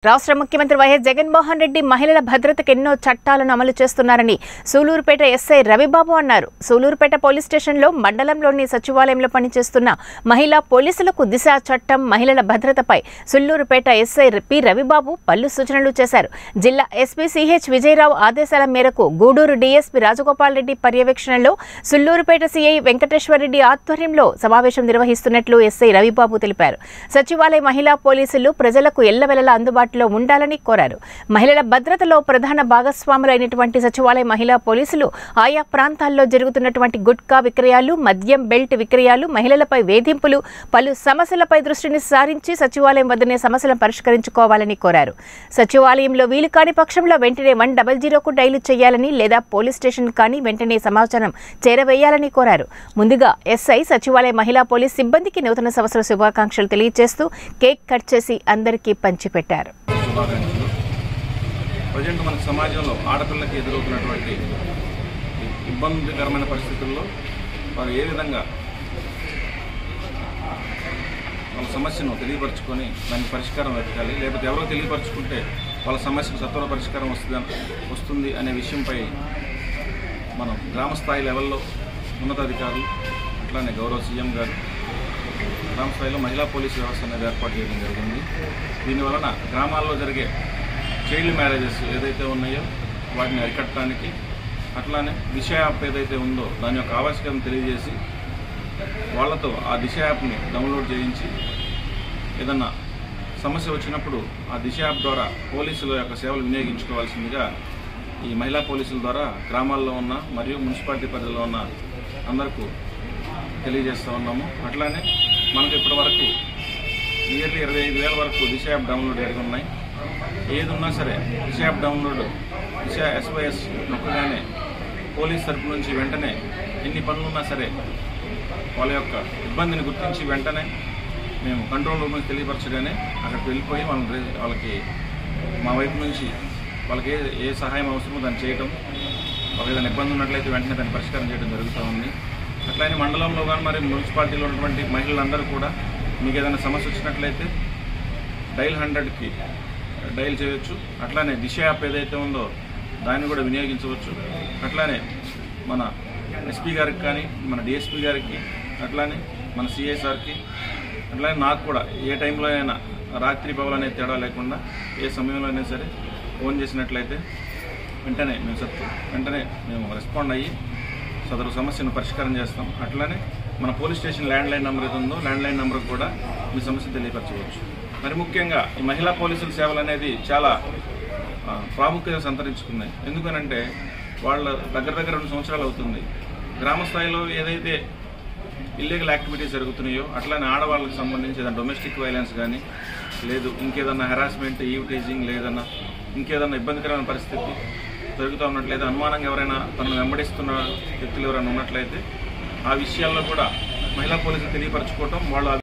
రాష్ట్ర ముఖ్యమంత్రి వైఎస్ జగన్మోహన్ రెడ్డి మహిళల భద్రతకు ఎన్నో చట్టాలను అమలు చేస్తున్నారని సూలూరుపేట ఎస్ఐ రవిబాబు అన్నారు సూలూరుపేట పోలీస్ స్టేషన్లో మండలంలోని సచివాలయంలో పనిచేస్తున్న మహిళా పోలీసులకు దిశ చట్టం మహిళల భద్రతపై సుల్లూరుపేట ఎస్ఐ పి రవిబాబు పలు సూచనలు చేశారు జిల్లా ఎస్పీ సిహెచ్ విజయరావు ఆదేశాల మేరకు గూడూరు డీఎస్పీ రాజగోపాల్ రెడ్డి పర్యవేక్షణలో సుల్లూరుపేట సీఐ వెంకటేశ్వరరెడ్డి ఆధ్వర్యంలో సమావేశం నిర్వహిస్తున్నట్లు ఎస్ఐ రవిబాబు తెలిపారు సచివాలయ మహిళా పోలీసులు ప్రజలకు ఎల్లవెల్లలా అందుబాటులో ఉండాలని కోరారు మహిళల భద్రతలో ప్రధాన భాగస్వాములైనటువంటి సచివాలయ మహిళా పోలీసులు ఆయా ప్రాంతాల్లో జరుగుతున్నటువంటి గుట్కా విక్రయాలు మద్యం బెల్ట్ విక్రయాలు మహిళలపై వేధింపులు పలు సమస్యలపై దృష్టిని సారించి సచివాలయం వద్దనే సమస్యలను పరిష్కరించుకోవాలని కోరారు సచివాలయంలో వీలు కాని పక్షంలో వెంటనే వన్ డబల్ జీరోకు డైలు చేయాలని లేదా పోలీస్ స్టేషన్ కానీ వెంటనే సమాచారం చేరవేయాలని కోరారు ముందుగా ఎస్ఐ సచివాలయ మహిళా పోలీస్ సిబ్బందికి నూతన సంవత్సర శుభాకాంక్షలు తెలియజేస్తూ కేక్ కట్ చేసి అందరికీ పంచిపెట్టారు శుభాకాంక్షలు ప్రజెంట్ మన సమాజంలో ఆడపిల్లకి ఎదురవుతున్నటువంటి ఇబ్బందికరమైన పరిస్థితుల్లో వారు ఏ విధంగా వాళ్ళ సమస్యను తెలియపరచుకొని దానికి పరిష్కారం వెతకాలి లేకపోతే ఎవరో తెలియపరచుకుంటే వాళ్ళ సమస్యకు సత్వర పరిష్కారం వస్తుంది వస్తుంది అనే విషయంపై మనం గ్రామ స్థాయి లెవెల్లో ఉన్నతాధికారులు అట్లానే గౌరవ సీఎం గారు గ్రామ స్థాయిలో మహిళా పోలీస్ వ్యవస్థ అనేది ఏర్పాటు చేయడం జరిగింది దీనివలన గ్రామాల్లో జరిగే చైల్డ్ మ్యారేజెస్ ఏదైతే ఉన్నాయో వాటిని అరికట్టడానికి అట్లానే దిశ యాప్ ఏదైతే ఉందో దాని యొక్క ఆవశ్యకతను తెలియజేసి వాళ్ళతో ఆ దిశ యాప్ని డౌన్లోడ్ చేయించి ఏదన్నా సమస్య వచ్చినప్పుడు ఆ దిశ యాప్ ద్వారా పోలీసుల యొక్క సేవలు వినియోగించుకోవాల్సిందిగా ఈ మహిళా పోలీసుల ద్వారా గ్రామాల్లో ఉన్న మరియు మున్సిపాలిటీ పరిధిలో ఉన్న అందరికీ తెలియజేస్తూ ఉన్నాము అట్లానే మనకు ఇప్పటి వరకు నియర్లీ ఇరవై ఐదు వేల వరకు దిశ యాప్ డౌన్లోడ్ జరిగి ఉన్నాయి ఏది ఉన్నా సరే Disha app download Disha SOS నొక్కగానే పోలీస్ తరపు నుంచి వెంటనే ఎన్ని పనులు ఉన్నా సరే వాళ్ళ యొక్క ఇబ్బందిని గుర్తించి వెంటనే మేము కంట్రోల్ రూమ్ నుంచి తెలియపరచగానే అక్కడికి వెళ్ళిపోయి వాళ్ళని రే- వాళ్ళకి మా వైపు నుంచి వాళ్ళకి ఏ ఏ సహాయం అవసరమో దాన్ని చేయటం వాళ్ళకి ఏదైనా ఇబ్బంది ఉన్నట్లయితే వెంటనే దాన్ని పరిష్కారం చేయడం జరుగుతూ ఉంది అట్లానే మండలంలో కానీ మరి మున్సిపాలిటీలో ఉన్నటువంటి మహిళలందరూ కూడా మీకు ఏదైనా సమస్య వచ్చినట్లయితే డైల్ హండ్రెడ్కి డైల్ చేయొచ్చు అట్లానే దిశ యాప్ ఏదైతే ఉందో దాన్ని కూడా వినియోగించవచ్చు అట్లానే మన ఎస్పీ గారికి కానీ మన డిఎస్పీ గారికి అట్లానే మన సిఐ సార్కి అట్లానే నాకు కూడా ఏ టైంలో అయినా రాత్రి పగలు అనే తేడా లేకుండా ఏ సమయంలో అయినా సరే ఫోన్ చేసినట్లయితే వెంటనే మేము సత్ వెంటనే మేము రెస్పాండ్ అయ్యి సదరు సమస్యను పరిష్కారం చేస్తాం అట్లానే మన police station land line number ఏది ఉందో ల్యాండ్ లైన్ నెంబర్ కూడా మీ సమస్య తెలియపరచవచ్చు మరి ముఖ్యంగా ఈ మహిళా పోలీసుల సేవలు అనేది చాలా ఆ, ప్రాముఖ్యత సంతరించుకున్నాయి ఎందుకనంటే వాళ్ళ దగ్గర దగ్గర రెండు సంవత్సరాలు అవుతుంది గ్రామ స్థాయిలో ఏదైతే ఇల్లీగల్ యాక్టివిటీస్ జరుగుతున్నాయో అట్లానే ఆడవాళ్ళకి సంబంధించి ఏదైనా డొమెస్టిక్ వైలెన్స్ కానీ లేదు ఇంకేదన్నా హెరాస్మెంట్ ఈవ్ టీజింగ్ లేదన్నా ఇంకేదన్నా ఇబ్బందికరమైన పరిస్థితి జరుగుతూ ఉన్నట్లయితే అనుమానంగా ఎవరైనా తనను వెంబడిస్తున్న వ్యక్తులు ఎవరైనా ఉన్నట్లయితే ఆ విషయాల్లో కూడా మహిళా పోలీసులు తెలియపరచుకోవటం వాళ్ళు